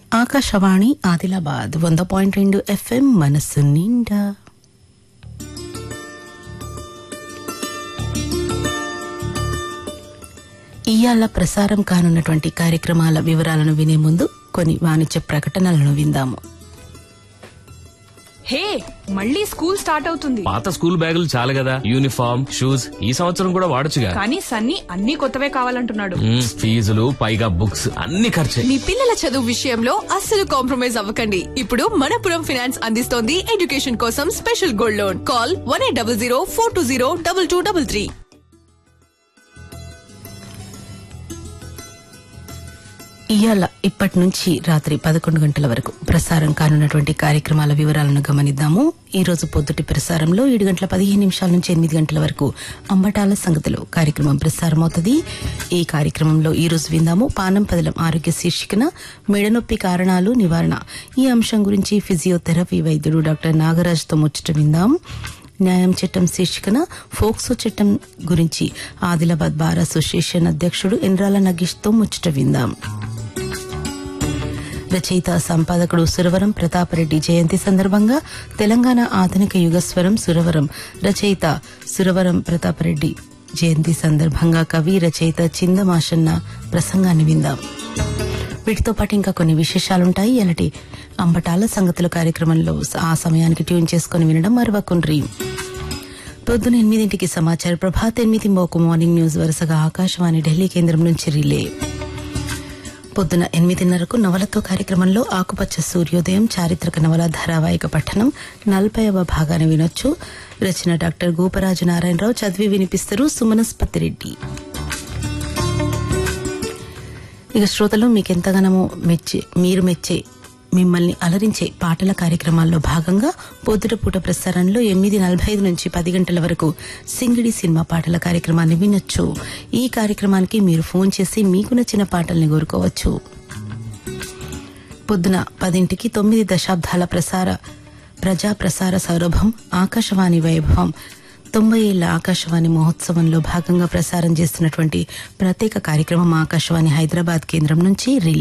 ఆకాశవాణి ఆదిలాబాద్ వంద పాయింట్ రెండు ఎఫ్ఎం మనసు నిండా ఇయాల ప్రసారం కానున్నటువంటి కార్యక్రమాల వివరాలను వినే ముందు కొన్ని వాణిజ్య ప్రకటనలను విందాము హే మళ్ళీ స్కూల్ స్టార్ట్ అవుతుంది పాత స్కూల్ బ్యాగులు చాలు కదా యూనిఫామ్ షూస్ ఈ సంవత్సరం కూడా వాడొచ్చుగా కానీ సన్నీ అన్ని కొత్తవే కావాలంటున్నాడు మ్మ్, ఫీజులు పైగా బుక్స్ అన్ని ఖర్చే మీ పిల్లల చదువు విషయంలో అస్సలు కాంప్రమైజ్ అవ్వకండి ఇప్పుడు మనపురం ఫైనాన్స్ అందిస్తోంది ఎడ్యుకేషన్ కోసం special gold loan call one eight double zero four two zero double two double three ఇయాల ఇప్పటి నుంచి రాత్రి పదకొండు గంటల వరకు ప్రసారం కానున్నటువంటి కార్యక్రమాల వివరాలను గమనిద్దాము ఈ రోజు పొద్దుటి ప్రసారంలో ఏడు గంటల పదిహేను నిమిషాల నుంచి ఎనిమిది గంటల వరకు అంబటాల సంగతులు కార్యక్రమం ప్రసారమవుతుంది ఈ కార్యక్రమంలో ఈ రోజు విందాము పానం పదలం ఆరోగ్య శీర్షికన మెడనొప్పి కారణాలు నివారణ ఈ అంశం గురించి ఫిజియోథెరపీ వైద్యుడు డాక్టర్ నాగరాజ్తో ముచ్చట విందాం న్యాయం చట్టం శీర్షికన ఫోక్సో చట్టం గురించి ఆదిలాబాద్ బార్ అసోసియేషన్ అధ్యక్షుడు ఎన్రాల నగేష్తో ముచ్చట విందాం రచయిత సంపాదకుడు సురవరం ప్రతాపరెడ్డి జయంతి సందర్భంగా తెలంగాణ ఆధునిక యుగస్వరం సురవరం రచయిత సురవరం ప్రతాపరెడ్డి జయంతి సందర్భంగా కవి రచయిత చిందమాషన్న ప్రసంగాన్ని విందాం వీటితో పాటు ఇంకా కొన్ని విశేషాలుంటాయి ఎలాంటి అంబటాల సంగతుల కార్యక్రమంలో ఆ సమయానికి ట్యూన్ చేసుకుని వినడం మరవకుండ్రి పొద్దున ఎనిమిదింటికి సమాచార ప్రభాత్ ఎనిమిది మోకు మార్నింగ్ న్యూస్ వరుసగా ఆకాశవాణి ఢిల్లీ కేంద్రం నుంచి రిలే పొద్దున ఎనిమిదిన్నరకు నవలతో కార్యక్రమంలో ఆకుపచ్చ సూర్యోదయం చారిత్రక నవల ధారావాహిక పఠనం నలభైవ భాగాన్ని వినొచ్చు రచన డాక్టర్ గోపరాజు నారాయణరావు చదివి వినిపిస్తారు సుమనస్పతి రెడ్డి ఇక శ్రోతలు మీకు ఎంతగానో మెచ్చే మీరు మెచ్చే మిమ్మల్ని అలరించే పాటల కార్యక్రమాల్లో భాగంగా పొద్దుట పూట ప్రసారంలో ఎనిమిది నలభై ఐదు నుంచి పది గంటల వరకు సింగిడి సినిమా పాటల కార్యక్రమాన్ని వినొచ్చు ఈ కార్యక్రమానికి మీరు ఫోన్ చేసి మీకు నచ్చిన పాటల్ని కోరుకోవచ్చు పొద్దున పదింటికి తొమ్మిది దశాబ్దాల ప్రసార ప్రజా ప్రసార సౌరభం ఆకాశవాణి వైభవం తొంభై ఏళ్ల ఆకాశవాణి మహోత్సవంలో భాగంగా ప్రసారం చేస్తున్నటువంటి ప్రత్యేక కార్యక్రమం ఆకాశవాణి హైదరాబాద్ కేంద్రం నుంచి రిలే